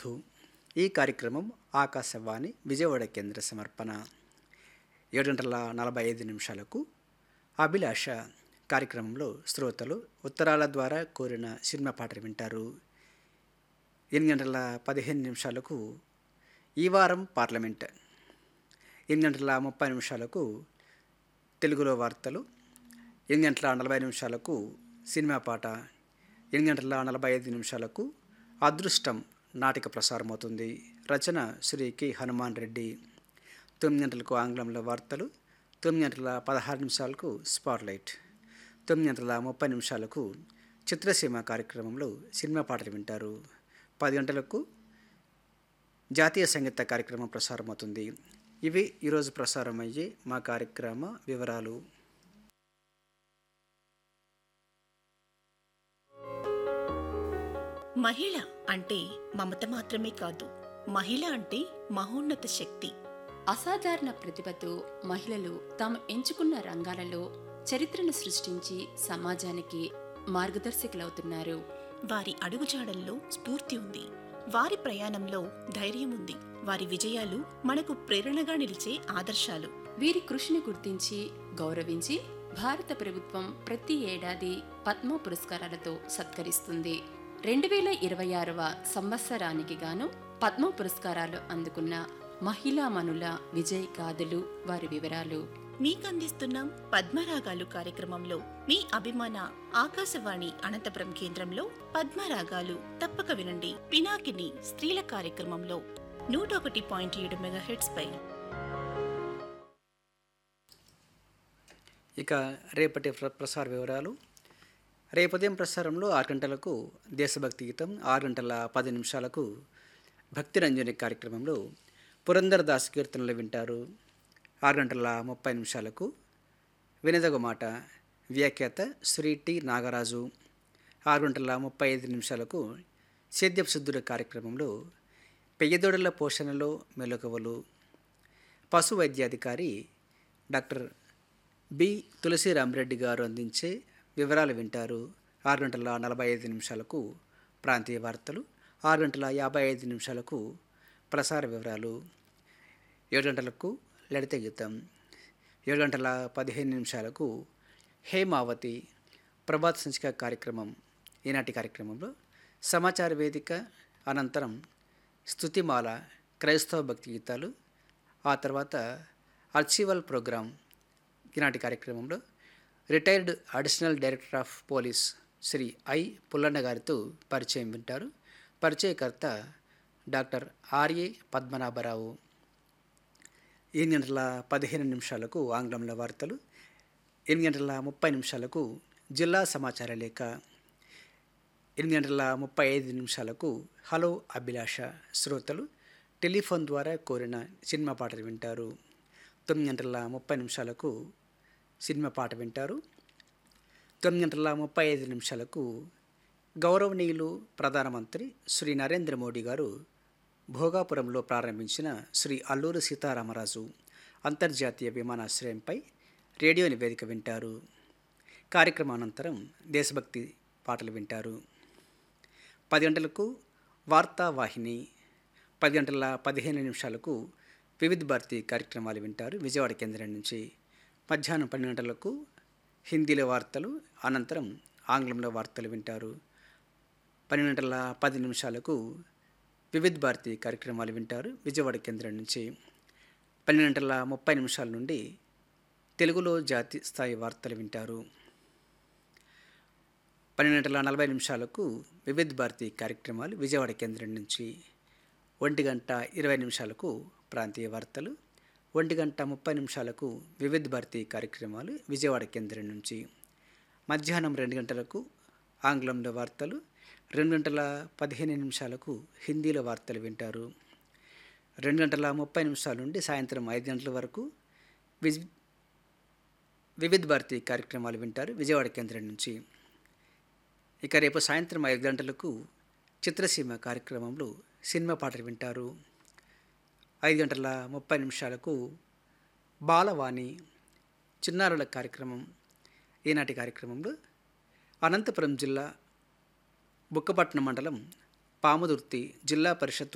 మధు ఈ కార్యక్రమం ఆకాశవాణి విజయవాడ కేంద్ర సమర్పణ ఏడు గంటల నలభై ఐదు నిమిషాలకు అభిలాష కార్యక్రమంలో శ్రోతలు ఉత్తరాల ద్వారా కోరిన సినిమా పాటలు వింటారు ఎనిమిది గంటల పదిహేను నిమిషాలకు ఈ వారం పార్లమెంట్ ఎనిమిది గంటల ముప్పై నిమిషాలకు తెలుగులో వార్తలు ఎనిమిది గంటల నలభై నిమిషాలకు సినిమా పాట ఎనిమిది గంటల నలభై ఐదు నిమిషాలకు అదృష్టం నాటిక ప్రసారమవుతుంది రచన శ్రీ కె హనుమాన్ రెడ్డి తొమ్మిది గంటలకు ఆంగ్లంలో వార్తలు తొమ్మిది గంటల పదహారు నిమిషాలకు స్పాట్లైట్ తొమ్మిది గంటల ముప్పై నిమిషాలకు చిత్రసీమ కార్యక్రమంలో సినిమా పాటలు వింటారు పది గంటలకు జాతీయ సంగీత కార్యక్రమం ప్రసారమవుతుంది ఇవి ఈరోజు ప్రసారం అయ్యే మా కార్యక్రమ వివరాలు మహిళ అంటే మమత మాత్రమే కాదు మహిళ అంటే మహోన్నత శక్తి అసాధారణ ప్రతిభతో మహిళలు తాము ఎంచుకున్న రంగాలలో చరిత్రను సృష్టించి సమాజానికి మార్గదర్శకులవుతున్నారు వారి అడుగుజాడల్లో స్ఫూర్తి ఉంది వారి ప్రయాణంలో ధైర్యం ఉంది వారి విజయాలు మనకు ప్రేరణగా నిలిచే ఆదర్శాలు వీరి కృషిని గుర్తించి గౌరవించి భారత ప్రభుత్వం ప్రతి ఏడాది పద్మ పురస్కారాలతో సత్కరిస్తుంది రెండు వేల ఇరవై ఆరవ సంవత్సరానికి గాను పద్మ పురస్కారాలు అందుకున్న మహిళామణుల విజయ్ గాథలు వారి వివరాలు మీకందిస్తున్నాం పద్మరాగాలు కార్యక్రమంలో మీ అభిమాన ఆకాశవాణి అనంతపురం కేంద్రంలో పద్మరాగాలు తప్పక వినండి పినాకిని స్త్రీల కార్యక్రమంలో నూట ఒకటి పాయింట్ ఏడు మెగాహెట్స్ పై ఇక రేపటి ప్ర- ప్రసార వివరాలు రేపు ఉదయం ప్రసారంలో ఆరు గంటలకు దేశభక్తి గీతం ఆరు గంటల పది నిమిషాలకు భక్తి రంజని కార్యక్రమంలో పురందరదాస్ కీర్తనలు వింటారు ఆరు గంటల ముప్పై నిమిషాలకు వినదగు మాట వ్యాఖ్యాత శ్రీ టి నాగరాజు ఆరు గంటల ముప్పై ఐదు నిమిషాలకు సేద్యపు శుద్ధుల కార్యక్రమంలో పెయ్యదొడల పోషణలో మెలకువలు పశు వైద్యాధికారి డాక్టర్ బి తులసిరామరెడ్డి గారు అందించే వివరాలు వింటారు ఆరు గంటల నలభై ఐదు నిమిషాలకు ప్రాంతీయ వార్తలు ఆరు గంటల యాభై ఐదు నిమిషాలకు ప్రసార వివరాలు ఏడు గంటలకు లలిత గీతం ఏడు గంటల పదిహేను నిమిషాలకు హేమావతి ప్రభాత్ సంచిక కార్యక్రమం ఈనాటి కార్యక్రమంలో సమాచార వేదిక అనంతరం స్తుతిమాల క్రైస్తవ భక్తి గీతాలు ఆ తర్వాత అర్చివల్ ప్రోగ్రాం ఈనాటి కార్యక్రమంలో retired additional director of police Shri I Pullanna గారితో పరిచయం వింటారు పరిచయకర్త డాక్టర్ ఆర్ఏ పద్మనాభరావు ఎనిమిది గంటల పదిహేను నిమిషాలకు ఆంగ్లంలో వార్తలు ఎనిమిది గంటల ముప్పై నిమిషాలకు జిల్లా సమాచార లేఖ ఎనిమిది గంటల ముప్పై ఐదు నిమిషాలకు హలో అభిలాష శ్రోతలు టెలిఫోన్ ద్వారా కోరిన సినిమా పాటలు వింటారు తొమ్మిది గంటల ముప్పై నిమిషాలకు సినిమా పాట వింటారు తొమ్మిది గంటల ముప్పై ఐదు నిమిషాలకు గౌరవనీయులు ప్రధానమంత్రి శ్రీ నరేంద్ర మోడీ గారు భోగాపురంలో ప్రారంభించిన శ్రీ అల్లూరు సీతారామరాజు అంతర్జాతీయ విమానాశ్రయంపై రేడియో నివేదిక వింటారు కార్యక్రమానంతరం దేశభక్తి పాటలు వింటారు పది గంటలకు వార్తా వాహిని పది గంటల పదిహేను నిమిషాలకు వివిధ భారతి కార్యక్రమాలు వింటారు విజయవాడ కేంద్రం నుంచి మధ్యాహ్నం పన్నెండు గంటలకు హిందీలో వార్తలు అనంతరం ఆంగ్లంలో వార్తలు వింటారు పన్నెండు గంటల పది నిమిషాలకు వివిధ భారతి కార్యక్రమాలు వింటారు విజయవాడ కేంద్రం నుంచి పన్నెండు గంటల ముప్పై నిమిషాల నుండి తెలుగులో జాతి స్థాయి వార్తలు వింటారు పన్నెండు గంటల నలభై నిమిషాలకు వివిధ భారతి కార్యక్రమాలు విజయవాడ కేంద్రం నుంచి ఒంటి గంట ఇరవై నిమిషాలకు ప్రాంతీయ వార్తలు ఒంటి గంట ముప్పై నిమిషాలకు వివిధ భారతి కార్యక్రమాలు విజయవాడ కేంద్రం నుంచి మధ్యాహ్నం రెండు గంటలకు ఆంగ్లంలో వార్తలు రెండు గంటల పదిహేను నిమిషాలకు హిందీలో వార్తలు వింటారు రెండు గంటల ముప్పై నిమిషాల నుండి సాయంత్రం ఐదు గంటల వరకు విజ్ వివిధ భారతి కార్యక్రమాలు వింటారు విజయవాడ కేంద్రం నుంచి ఇక రేపు సాయంత్రం ఐదు గంటలకు చిత్రసీమ కార్యక్రమంలో సినిమా పాటలు వింటారు ఐదు గంటల ముప్పై నిమిషాలకు బాలవాణి చిన్నారుల కార్యక్రమం ఈనాటి కార్యక్రమంలో అనంతపురం జిల్లా బుక్కపట్నం మండలం పాముదుర్తి జిల్లా పరిషత్